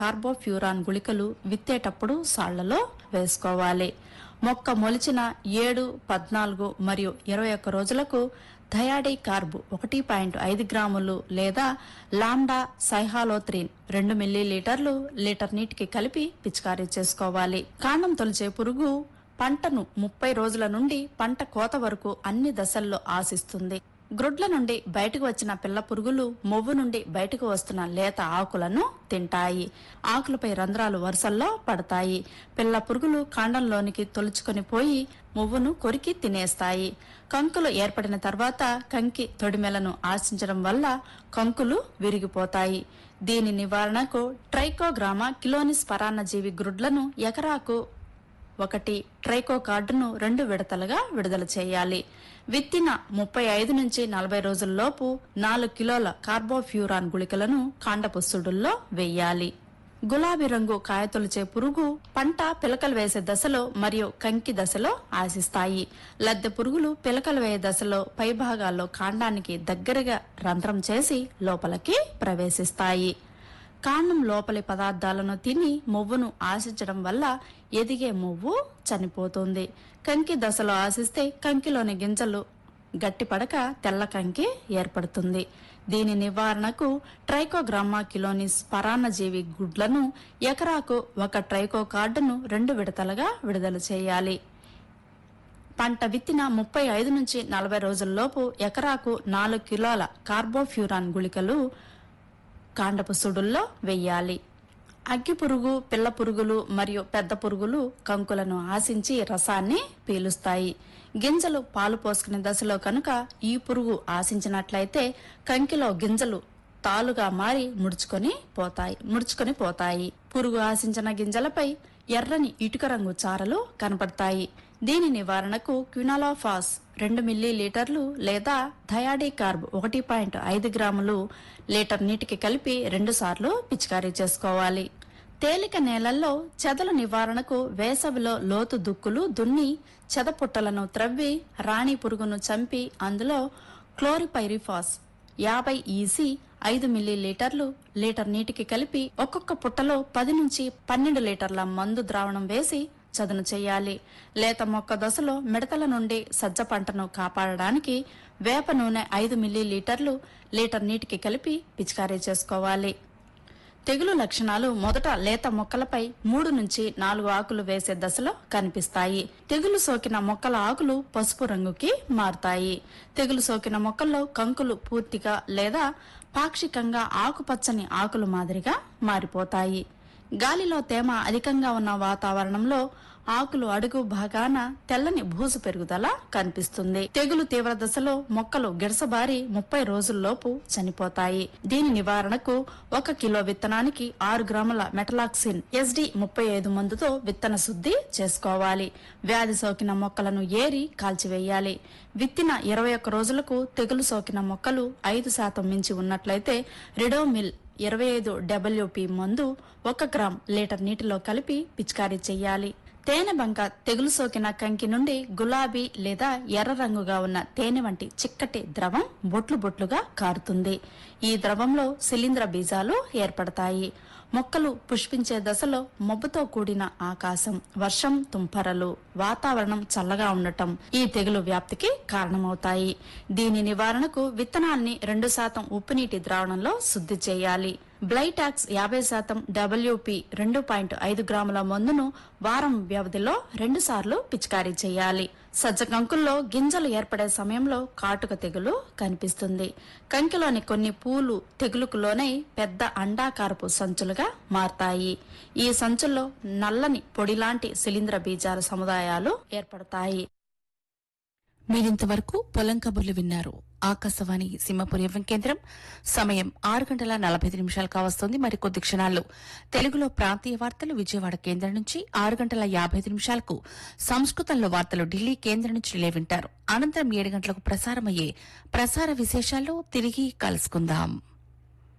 carbofuran గుళికలు విత్తేటప్పుడు సాళ్లలో వేసుకోవాలి మొక్క మొలిచిన ఏడు పద్నాలుగు మరియు ఇరవై ఒక్క రోజులకు థయాడీ కార్బు ఒకటి పాయింట్ ఐదు గ్రాములు లేదా లాండా సైహాలోత్రిన్ రెండు మిల్లీలీటర్లు లీటర్ నీటికి కలిపి పిచికారీ చేసుకోవాలి కాండం తొలిచే పురుగు పంటను ముప్పై రోజుల నుండి పంట కోత వరకు అన్ని దశల్లో ఆశిస్తుంది గ్రుడ్ల నుండి బయటకు వచ్చిన పిల్ల పురుగులు మొవ్వు నుండి బయటకు వస్తున్న లేత ఆకులను తింటాయి ఆకులపై రంధ్రాలు వరుసల్లో పడతాయి పిల్ల పురుగులు కాండంలోనికి తొలుచుకొని పోయి మొవ్వును కొరికి తినేస్తాయి కంకులు ఏర్పడిన తర్వాత కంకి తొడిమెలను ఆశించడం వల్ల కంకులు విరిగిపోతాయి దీని నివారణకు ట్రైకోగ్రామా కిలోనిస్ పరాన్నజీవి గ్రుడ్లను ఎకరాకు ఒకటి ట్రైకో కార్డును రెండు విడతలుగా విడుదల చేయాలి విత్తిన ముప్పై ఐదు నుంచి నలభై రోజుల్లోపు నాలుగు కిలోల కార్బోఫ్యూరాన్ గుళికలను కాండపు సుడుల్లో వేయాలి గులాబీ రంగు కాయతొలిచే పురుగు పంట పిలకలు వేసే దశలో మరియు కంకి దశలో ఆశిస్తాయి లద్దె పురుగులు పిలకలు వేయే దశలో పైభాగాల్లో కాండానికి దగ్గరగా రంధ్రం చేసి లోపలికి ప్రవేశిస్తాయి కాండం లోపలి పదార్థాలను తిని మొవ్వును ఆశించడం వల్ల ఎదిగే మొవ్వు చనిపోతుంది కంకి దశలో ఆశిస్తే కంకిలోని గింజలు గట్టిపడక తెల్ల కంకి ఏర్పడుతుంది దీని నివారణకు ట్రైకోగ్రామా కిలోనిస్ పరాన్నజీవి గుడ్లను ఎకరాకు ఒక ట్రైకో కార్డును రెండు విడతలుగా విడుదల చేయాలి పంట విత్తిన ముప్పై ఐదు నుంచి నలభై రోజుల్లోపు ఎకరాకు నాలుగు కిలోల కార్బోఫ్యూరాన్ గుళికలు కాండపు సుడుల్లో వెయ్యాలి అగ్గి పురుగు పిల్ల పురుగులు మరియు పెద్ద పురుగులు కంకులను ఆశించి రసాన్ని పీలుస్తాయి గింజలు పాలు పోసుకునే దశలో కనుక ఈ పురుగు ఆశించినట్లయితే కంకిలో గింజలు తాలుగా మారి ముడుచుకొని పోతాయి ముడుచుకొని పోతాయి పురుగు ఆశించిన గింజలపై ఎర్రని ఇటుక రంగు చారలు కనపడతాయి దీని నివారణకు క్వినాలోఫాస్ రెండు మిల్లీ లీటర్లు లేదా థయాడీ కార్బ్ ఒకటి పాయింట్ ఐదు గ్రాములు లీటర్ నీటికి కలిపి రెండు సార్లు పిచికారీ చేసుకోవాలి తేలిక నేలల్లో చెదల నివారణకు వేసవిలో లోతు దుక్కులు దున్ని చెదపుట్టలను త్రవ్వి రాణి పురుగును చంపి అందులో క్లోరిపైరిఫాస్ యాభై ఈసీ ఐదు మిల్లీ లీటర్లు లీటర్ నీటికి కలిపి ఒక్కొక్క పుట్టలో పది నుంచి పన్నెండు లీటర్ల మందు ద్రావణం వేసి చదును చేయాలి లేత మొక్క దశలో మిడతల నుండి సజ్జ పంటను కాపాడడానికి వేప నూనె ఐదు మిల్లీ లీటర్లు లీటర్ నీటికి కలిపి పిచికారీ చేసుకోవాలి తెగులు లక్షణాలు మొదట లేత మొక్కలపై మూడు నుంచి నాలుగు ఆకులు వేసే దశలో కనిపిస్తాయి తెగులు సోకిన మొక్కల ఆకులు పసుపు రంగుకి మారుతాయి తెగులు సోకిన మొక్కల్లో కంకులు పూర్తిగా లేదా పాక్షికంగా ఆకుపచ్చని ఆకులు మాదిరిగా మారిపోతాయి గాలిలో తేమ అధికంగా ఉన్న వాతావరణంలో ఆకులు అడుగు భాగాన తెల్లని బూజు పెరుగుదల కనిపిస్తుంది తెగులు తీవ్ర దశలో మొక్కలు గిడసబారి ముప్పై రోజుల్లోపు చనిపోతాయి దీని నివారణకు ఒక కిలో విత్తనానికి ఆరు గ్రాముల మెటలాక్సిన్ ఎస్డి ముప్పై ఐదు మందుతో విత్తన శుద్ధి చేసుకోవాలి వ్యాధి సోకిన మొక్కలను ఏరి కాల్చివేయాలి విత్తిన ఇరవై ఒక్క రోజులకు తెగులు సోకిన మొక్కలు ఐదు శాతం మించి ఉన్నట్లయితే రిడోమిల్ ఇరవై ఐదు డబ్ల్యూపి మందు ఒక గ్రామ్ లీటర్ నీటిలో కలిపి పిచికారీ చేయాలి తేనె బంక తెగులు సోకిన కంకి నుండి గులాబీ లేదా ఎర్ర రంగుగా ఉన్న తేనె వంటి చిక్కటి ద్రవం బొట్లు బొట్లుగా కారుతుంది ఈ ద్రవంలో శిలీంద్ర బీజాలు ఏర్పడతాయి మొక్కలు పుష్పించే దశలో మబ్బుతో కూడిన ఆకాశం వర్షం తుంపరలు వాతావరణం చల్లగా ఉండటం ఈ తెగులు వ్యాప్తికి కారణమవుతాయి దీని నివారణకు విత్తనాన్ని రెండు శాతం ఉప్పు నీటి ద్రావణంలో శుద్ధి చేయాలి బ్లైటాక్స్ యాభై శాతం డబ్ల్యూపి రెండు పాయింట్ ఐదు గ్రాముల మందును వారం వ్యవధిలో రెండు సార్లు పిచికారీ చేయాలి సజ్జ కంకుల్లో గింజలు ఏర్పడే సమయంలో కాటుక తెగులు కనిపిస్తుంది కంకిలోని కొన్ని పూలు తెగులుకు లోనై పెద్ద అండాకారపు సంచులుగా మారతాయి ఈ సంచుల్లో నల్లని పొడిలాంటి శిలీంద్ర బీజాల సముదాయాలు ఏర్పడతాయి మీరింతవరకు పొలం కబుర్లు విన్నారు ఆకాశవాణి సింహపురి ఎఫ్ఎం కేంద్రం సమయం ఆరు గంటల నలభై ఐదు నిమిషాలు కావస్తోంది మరి కొద్ది క్షణాల్లో తెలుగులో ప్రాంతీయ వార్తలు విజయవాడ కేంద్రం నుంచి ఆరు గంటల యాభై ఐదు నిమిషాలకు సంస్కృతంలో వార్తలు ఢిల్లీ కేంద్రం నుంచి రిలే వింటారు అనంతరం ఏడు గంటలకు ప్రసారమయ్యే ప్రసార విశేషాల్లో తిరిగి కలుసుకుందాం